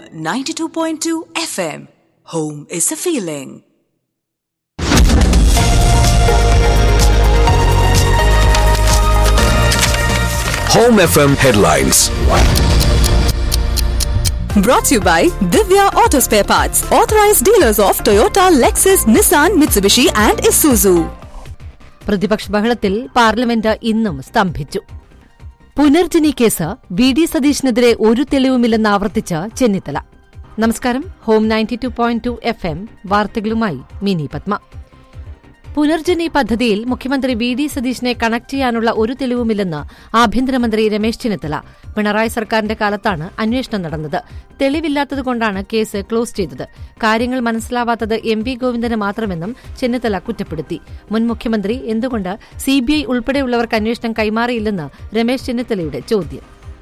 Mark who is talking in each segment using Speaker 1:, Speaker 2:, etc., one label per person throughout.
Speaker 1: 92.2 FM. Home is a feeling.
Speaker 2: Home FM headlines.
Speaker 1: Brought to you by Divya Auto Spare Parts, authorized dealers of Toyota, Lexus, Nissan, Mitsubishi, and Isuzu.
Speaker 3: പ്രതിപക്ഷ ബഹളത്തിൽ parliament ഇന്നും സ്തംഭിച്ചു Punarjani case V D സതീഷിനെതിരെ ഒരു തെളിവുമില്ലെന്ന് ആവർത്തിച്ച് ചെന്നിത്തല നമസ്കാരം home ninety two point two F M വാർത്തകളുമായി മിനി പത്മ പുനർജനി പദ്ധതിയിൽ മുഖ്യമന്ത്രി വി ഡി സതീഷിനെ കണക്ട് ചെയ്യാനുള്ള ഒരു തെളിവുമില്ലെന്ന് ആഭ്യന്തരമന്ത്രി രമേശ് ചെന്നിത്തല പിണറായി സർക്കാരിന്റെ കാലത്താണ് അന്വേഷണം നടന്നത് തെളിവില്ലാത്തതുകൊണ്ടാണ് കേസ് ക്ലോസ് ചെയ്തത് കാര്യങ്ങൾ മനസ്സിലാവാത്തത് എം വി ഗോവിന്ദന് മാത്രമെന്നും ചെന്നിത്തല കുറ്റപ്പെടുത്തി മുൻ മുഖ്യമന്ത്രി എന്തുകൊണ്ട് സിബിഐ ഉൾപ്പെടെയുള്ളവർക്ക് അന്വേഷണം കൈമാറിയില്ലെന്ന് രമേശ് ചെന്നിത്തലയുടെ ചോദ്യം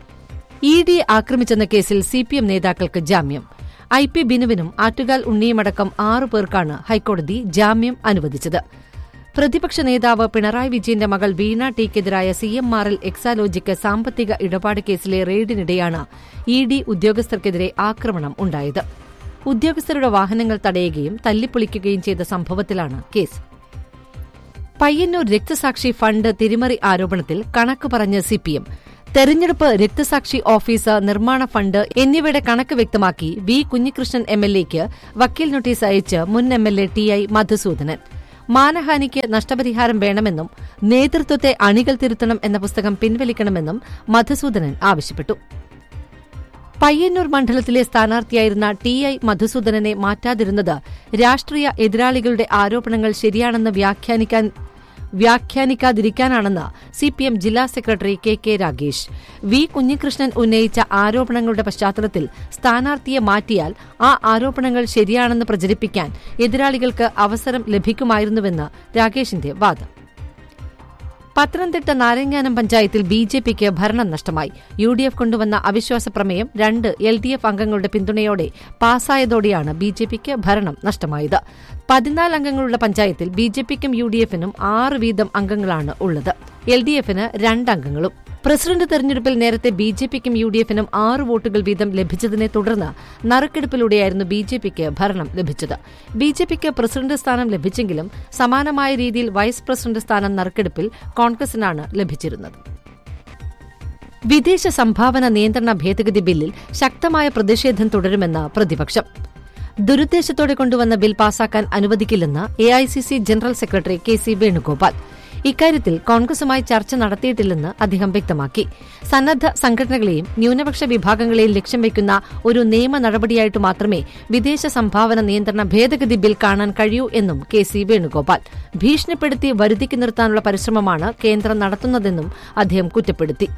Speaker 3: ഇ ഡി ആക്രമിച്ചെന്ന കേസിൽ സിപിഎം നേതാക്കൾക്ക് ജാമ്യം ഐ പി ബിനുവിനും ആറ്റുകാൽ ഉണ്ണിയുമടക്കം ആറു പേർക്കാണ് ഹൈക്കോടതി ജാമ്യം അനുവദിച്ചത് പ്രതിപക്ഷ നേതാവ് പിണറായി വിജയന്റെ മകൾ വീണ ടിക്കെതിരായ C M R L Exalogic സാമ്പത്തിക ഇടപാട് കേസിലെ റെയ്ഡിനിടെയാണ് ഇ ഡി ഉദ്യോഗസ്ഥർക്കെതിരെ ആക്രമണം ഉണ്ടായത് ഉദ്യോഗസ്ഥരുടെ വാഹനങ്ങൾ തടയുകയും തല്ലിപ്പൊളിക്കുകയും ചെയ്ത സംഭവത്തിലാണ് കേസ് പയ്യന്നൂർ രക്തസാക്ഷി ഫണ്ട് തിരിമറി ആരോപണത്തിൽ കണക്ക് പറഞ്ഞ് സിപിഎം തെരഞ്ഞെടുപ്പ് രക്തസാക്ഷി ഓഫീസ് നിർമ്മാണ ഫണ്ട് എന്നിവയുടെ കണക്ക് വ്യക്തമാക്കി വി കുഞ്ഞികൃഷ്ണൻ എം എൽ എക്ക് വക്കീൽ നോട്ടീസ് അയച്ച് മുൻ M L A T I Madhusoodanan മാനഹാനിക്ക് നഷ്ടപരിഹാരം വേണമെന്നും നേതൃത്വത്തെ അണികൾ തിരുത്തണം എന്ന പുസ്തകം പിൻവലിക്കണമെന്നും മധുസൂദനൻ ആവശ്യപ്പെട്ടു പയ്യന്നൂർ മണ്ഡലത്തിലെ സ്ഥാനാർത്ഥിയായിരുന്ന ടി ഐ മധുസൂദനനെ മാറ്റാതിരുന്നത് രാഷ്ട്രീയ എതിരാളികളുടെ ആരോപണങ്ങൾ ശരിയാണെന്ന് വ്യാഖ്യാനിക്കാൻ വ്യാഖ്യാനിക്കാതിരിക്കാനാണെന്ന് സിപിഎം ജില്ലാ secretary K K Ragesh V Kunhikrishnan ഉന്നയിച്ച ആരോപണങ്ങളുടെ പശ്ചാത്തലത്തിൽ സ്ഥാനാർത്ഥിയെ മാറ്റിയാൽ ആ ആരോപണങ്ങൾ ശരിയാണെന്ന് പ്രചരിപ്പിക്കാൻ എതിരാളികൾക്ക് അവസരം ലഭിക്കുമായിരുന്നുവെന്ന് രാഗേഷിന്റെ വാദം പത്തനംതിട്ട നാരങ്ങാനം പഞ്ചായത്തിൽ ബി ജെ പിക്ക് ഭരണം നഷ്ടമായി യു ഡി എഫ് കൊണ്ടുവന്ന അവിശ്വാസ പ്രമേയം രണ്ട് എൽ ഡി എഫ് അംഗങ്ങളുടെ പിന്തുണയോടെ പാസായതോടെയാണ് ബി ജെ പിക്ക് ഭരണം നഷ്ടമായത് പതിനാല് അംഗങ്ങളുള്ള പഞ്ചായത്തിൽ ബി ജെ പിക്കും യു ഡി എഫിനും ആറ് വീതം അംഗങ്ങളാണ് ഉള്ളത് എൽ ഡി എഫിന് രണ്ടംഗങ്ങളും പ്രസിഡന്റ് തെരഞ്ഞെടുപ്പിൽ നേരത്തെ ബി ജെ പിക്കും യു ഡി എഫിനും ആറ് വോട്ടുകൾ വീതം ലഭിച്ചതിനെ തുടർന്ന് നറുക്കെടുപ്പിലൂടെയായിരുന്നു ബി ജെ പിക്ക് ഭരണം ലഭിച്ചത് ബി ജെ പിക്ക് പ്രസിഡന്റ് സ്ഥാനം ലഭിച്ചെങ്കിലും സമാനമായ രീതിയിൽ വൈസ് പ്രസിഡന്റ് സ്ഥാനം നറുക്കെടുപ്പിൽ കോൺഗ്രസിനാണ് ലഭിച്ചിരുന്നത് വിദേശ സംഭാവന നിയന്ത്രണ ഭേദഗതി ബില്ലിൽ ശക്തമായ പ്രതിഷേധം തുടരുമെന്ന് പ്രതിപക്ഷം ദുരുദ്ദേശത്തോടെ കൊണ്ടുവന്ന ബിൽ പാസാക്കാൻ അനുവദിക്കില്ലെന്ന് AICC general secretary K C Venugopal ഇക്കാര്യത്തിൽ കോൺഗ്രസുമായി ചർച്ച നടത്തിയിട്ടില്ലെന്ന് അദ്ദേഹം വ്യക്തമാക്കി സന്നദ്ധ സംഘടനകളെയും ന്യൂനപക്ഷ വിഭാഗങ്ങളെയും ലക്ഷ്യം വയ്ക്കുന്ന ഒരു നിയമ നടപടിയായിട്ട് മാത്രമേ വിദേശ സംഭാവന നിയന്ത്രണ ഭേദഗതി ബിൽ കാണാൻ കഴിയൂ എന്നും കെ സി വേണുഗോപാൽ ഭീഷണിപ്പെടുത്തി വരുതിക്ക് നിർത്താനുള്ള പരിശ്രമമാണ് കേന്ദ്രം നടത്തുന്നതെന്നും അദ്ദേഹം കുറ്റപ്പെടുത്തി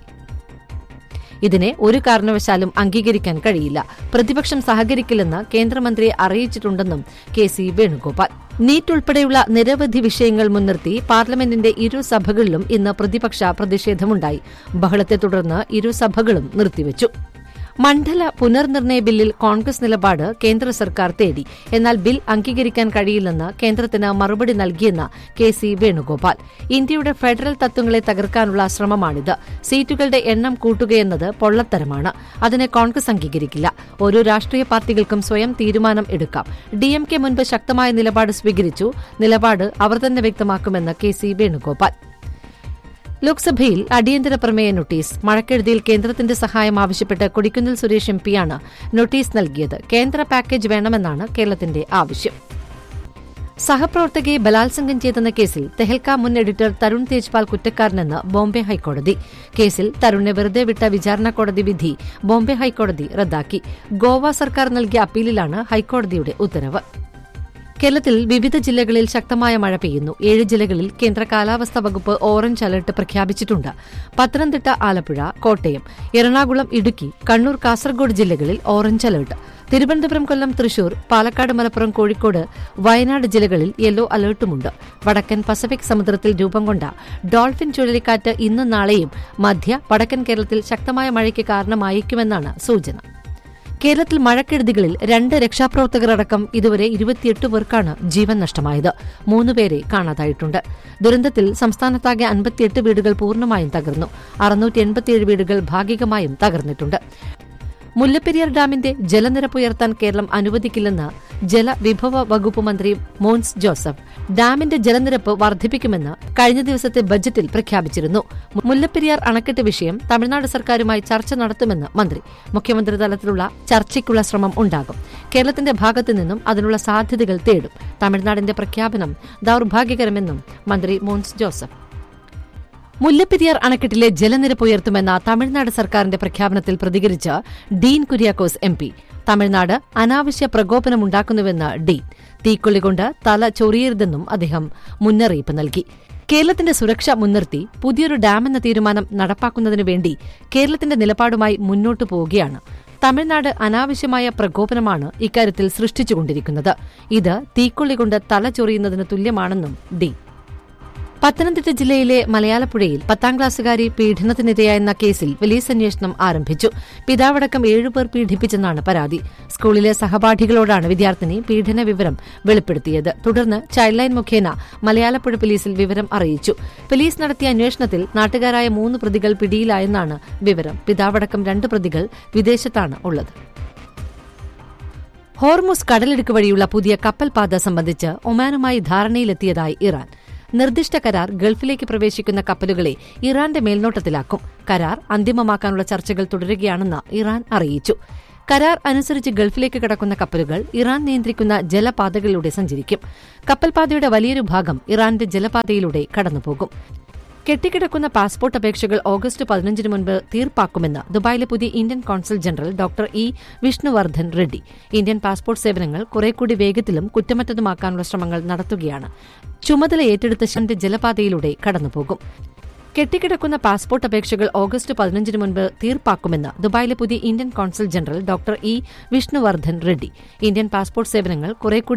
Speaker 3: ഇതിനെ ഒരു കാരണവശാലും അംഗീകരിക്കാൻ കഴിയില്ല പ്രതിപക്ഷം സഹകരിക്കില്ലെന്ന് കേന്ദ്രമന്ത്രിയെ അറിയിച്ചിട്ടുണ്ടെന്നും കെ സി വേണുഗോപാൽ നീറ്റ് ഉൾപ്പെടെയുള്ള നിരവധി വിഷയങ്ങൾ മുൻനിർത്തി പാർലമെന്റിന്റെ ഇരു സഭകളിലും ഇന്ന് പ്രതിപക്ഷ പ്രതിഷേധമുണ്ടായി ബഹളത്തെ തുടർന്ന് ഇരു സഭകളും നിർത്തിവച്ചു മണ്ഡല പുനർനിർണയ ബില്ലിൽ കോൺഗ്രസ് നിലപാട് കേന്ദ്ര സർക്കാർ തേടി എന്നാൽ ബിൽ അംഗീകരിക്കാൻ കഴിയില്ലെന്ന് കേന്ദ്രത്തിന് മറുപടി നൽകിയെന്ന് കെ സി വേണുഗോപാൽ ഇന്ത്യയുടെ ഫെഡറൽ തത്വങ്ങളെ തകർക്കാനുള്ള ശ്രമമാണിത് സീറ്റുകളുടെ എണ്ണം കൂട്ടുകയെന്നത് പൊള്ളത്തരമാണ് അതിനെ കോൺഗ്രസ് അംഗീകരിക്കില്ല ഓരോ രാഷ്ട്രീയ പാർട്ടികൾക്കും സ്വയം തീരുമാനം എടുക്കാം ഡിഎംകെ മുൻപ് ശക്തമായ നിലപാട് സ്വീകരിച്ചു നിലപാട് അവർ തന്നെ വ്യക്തമാക്കുമെന്ന് കെ സി വേണുഗോപാൽ ലോക്സഭയിൽ അടിയന്തര പ്രമേയ നോട്ടീസ് മഴക്കെടുതിയിൽ കേന്ദ്രത്തിന്റെ സഹായം ആവശ്യപ്പെട്ട് കൊടിക്കുന്നിൽ സുരേഷ് എം പിയാണ് നോട്ടീസ് നൽകിയത് കേന്ദ്ര പാക്കേജ് വേണമെന്നാണ് കേരളത്തിന്റെ ആവശ്യം സഹപ്രവർത്തകയെ ബലാത്സംഗം ചെയ്തെന്ന കേസിൽ തെഹൽക്ക മുൻ എഡിറ്റർ തരുൺ തേജ്പാൽ കുറ്റക്കാരനെന്ന് ബോംബെ ഹൈക്കോടതി കേസിൽ തരുണിനെ വെറുതെ വിട്ട വിചാരണ കോടതി വിധി ബോംബെ ഹൈക്കോടതി റദ്ദാക്കി ഗോവ സർക്കാർ നൽകിയ അപ്പീലിലാണ് ഹൈക്കോടതിയുടെ ഉത്തരവ് കേരളത്തിൽ വിവിധ ജില്ലകളിൽ ശക്തമായ മഴ പെയ്യുന്നു ഏഴ് ജില്ലകളിൽ കേന്ദ്ര കാലാവസ്ഥാ വകുപ്പ് ഓറഞ്ച് അലർട്ട് പ്രഖ്യാപിച്ചിട്ടുണ്ട് പത്തനംതിട്ട ആലപ്പുഴ കോട്ടയം എറണാകുളം ഇടുക്കി കണ്ണൂർ കാസർഗോഡ് ജില്ലകളിൽ ഓറഞ്ച് അലർട്ട് തിരുവനന്തപുരം കൊല്ലം തൃശൂർ പാലക്കാട് മലപ്പുറം കോഴിക്കോട് വയനാട് ജില്ലകളിൽ യെല്ലോ അലർട്ടുമുണ്ട് വടക്കൻ പസഫിക് സമുദ്രത്തിൽ രൂപം കൊണ്ട ഡോൾഫിൻ ചുഴലിക്കാറ്റ് ഇന്നും നാളെയും മധ്യ വടക്കൻ കേരളത്തിൽ ശക്തമായ മഴയ്ക്ക് കാരണമായേക്കുമെന്നാണ് സൂചന കേരളത്തിൽ മഴക്കെടുതികളിൽ രണ്ട് രക്ഷാപ്രവർത്തകരടക്കം ഇതുവരെ ഇരുപത്തിയെട്ട് പേർക്കാണ് ജീവൻ നഷ്ടമായത് മൂന്നുപേരെ കാണാതായിട്ടുണ്ട് ദുരന്തത്തിൽ സംസ്ഥാനത്താകെ അൻപത്തിയെട്ട് വീടുകൾ പൂർണ്ണമായും തകർന്നു അറുന്നൂറ്റി എൺപത്തിയേഴ് വീടുകൾ ഭാഗികമായും തകർന്നിട്ടുണ്ട് മുല്ലപ്പെരിയാർ ഡാമിന്റെ ജലനിരപ്പ് ഉയർത്താൻ കേരളം അനുവദിക്കില്ലെന്ന് ജലവിഭവ വകുപ്പ് മന്ത്രി മോൻസ് ജോസഫ് ഡാമിന്റെ ജലനിരപ്പ് വർദ്ധിപ്പിക്കുമെന്ന് കഴിഞ്ഞ ദിവസത്തെ ബജറ്റിൽ പ്രഖ്യാപിച്ചിരുന്നു മുല്ലപ്പെരിയാർ അണക്കെട്ട് വിഷയം തമിഴ്നാട് സർക്കാരുമായി ചർച്ച നടത്തുമെന്ന് മന്ത്രി മുഖ്യമന്ത്രി തലത്തിലുള്ള ചർച്ചയ്ക്കുള്ള ശ്രമം ഉണ്ടാകും കേരളത്തിന്റെ ഭാഗത്തു നിന്നും അതിനുള്ള സാധ്യതകൾ തേടും തമിഴ്നാടിന്റെ പ്രഖ്യാപനം ദൌർഭാഗ്യകരമെന്നും മന്ത്രി മോൻസ് ജോസഫ് മുല്ലപ്പെരിയാർ അണക്കെട്ടിലെ ജലനിരപ്പ് ഉയർത്തുമെന്ന തമിഴ്നാട് സർക്കാരിന്റെ പ്രഖ്യാപനത്തിൽ പ്രതികരിച്ച് ഡീൻ കുര്യാക്കോസ് എം പി തമിഴ്നാട് അനാവശ്യ പ്രകോപനമുണ്ടാക്കുന്നുവെന്ന് ഡീൻ തീക്കൊള്ളികൊണ്ട് തല ചൊറിയരുതെന്നും അദ്ദേഹം മുന്നറിയിപ്പ് നൽകി കേരളത്തിന്റെ സുരക്ഷ മുൻനിർത്തി പുതിയൊരു ഡാമെന്ന തീരുമാനം നടപ്പാക്കുന്നതിനു വേണ്ടി കേരളത്തിന്റെ നിലപാടുമായി മുന്നോട്ടു പോവുകയാണ് തമിഴ്നാട് അനാവശ്യമായ പ്രകോപനമാണ് ഇക്കാര്യത്തിൽ സൃഷ്ടിച്ചുകൊണ്ടിരിക്കുന്നത് ഇത് തീക്കൊള്ളികൊണ്ട് തല ചൊറിയുന്നതിന് തുല്യമാണെന്നും ഡി പത്തനംതിട്ട ജില്ലയിലെ മലയാളപ്പുഴയിൽ പത്താം ക്ലാസ്സുകാരി പീഡനത്തിനിരയായെന്ന കേസിൽ പോലീസ് അന്വേഷണം ആരംഭിച്ചു പിതാവടക്കം ഏഴുപേർ പീഡിപ്പിച്ചെന്നാണ് പരാതി സ്കൂളിലെ സഹപാഠികളോടാണ് വിദ്യാർത്ഥിനി പീഡന വിവരം വെളിപ്പെടുത്തിയത് തുടർന്ന് ചൈൽഡ് ലൈൻ മുഖേന മലയാളപ്പുഴ പോലീസിൽ വിവരം അറിയിച്ചു പോലീസ് നടത്തിയ അന്വേഷണത്തിൽ നാട്ടുകാരായ മൂന്ന് പ്രതികൾ പിടിയിലായെന്നാണ് വിവരം പിതാവടക്കം രണ്ട് പ്രതികൾ വിദേശത്താണ് ഉള്ളത് ഹോർമുസ് കടലിടുക്ക് വഴിയുള്ള പുതിയ കപ്പൽ പാത സംബന്ധിച്ച് ഒമാനുമായി ധാരണയിലെത്തിയതായി ഇറാൻ നിർദ്ദിഷ്ട കരാർ ഗൾഫിലേക്ക് പ്രവേശിക്കുന്ന കപ്പലുകളെ ഇറാന്റെ മേൽനോട്ടത്തിലാക്കും കരാർ അന്തിമമാക്കാനുള്ള ചർച്ചകൾ തുടരുകയാണെന്ന് ഇറാൻ അറിയിച്ചു കരാർ അനുസരിച്ച് ഗൾഫിലേക്ക് കടക്കുന്ന കപ്പലുകൾ ഇറാൻ നിയന്ത്രിക്കുന്ന ജലപാതകളിലൂടെ സഞ്ചരിക്കും കപ്പൽപാതയുടെ വലിയൊരു ഭാഗം ഇറാന്റെ ജലപാതയിലൂടെ കടന്നുപോകും കെട്ടിക്കിടക്കുന്ന പാസ്പോർട്ട് അപേക്ഷകൾ ഓഗസ്റ്റ് പതിനഞ്ചിന് മുൻപ് തീർപ്പാക്കുമെന്ന് ദുബായിലെ പുതിയ Indian consul general doctor E Vishnuvardhan Reddy Indian passport സേവനങ്ങൾ കുറേക്കൂടി വേഗത്തിലും കുറ്റമറ്റതുമാക്കാനുള്ള ശ്രമങ്ങൾ നടത്തുകയാണ് ചുമതല ഏറ്റെടുത്ത ശന്റെ ജലപാതയിലൂടെ കടന്നുപോകും കെട്ടിക്കിടക്കുന്ന പാസ്പോർട്ട് അപേക്ഷകൾ ഓഗസ്റ്റ് പതിനഞ്ചിന് മുൻപ് തീർപ്പാക്കുമെന്ന് ദുബായിലെ പുതിയ Indian consul general doctor E Vishnuvardhan Reddy Indian passport സേവനങ്ങൾ കുറേക്കൂടി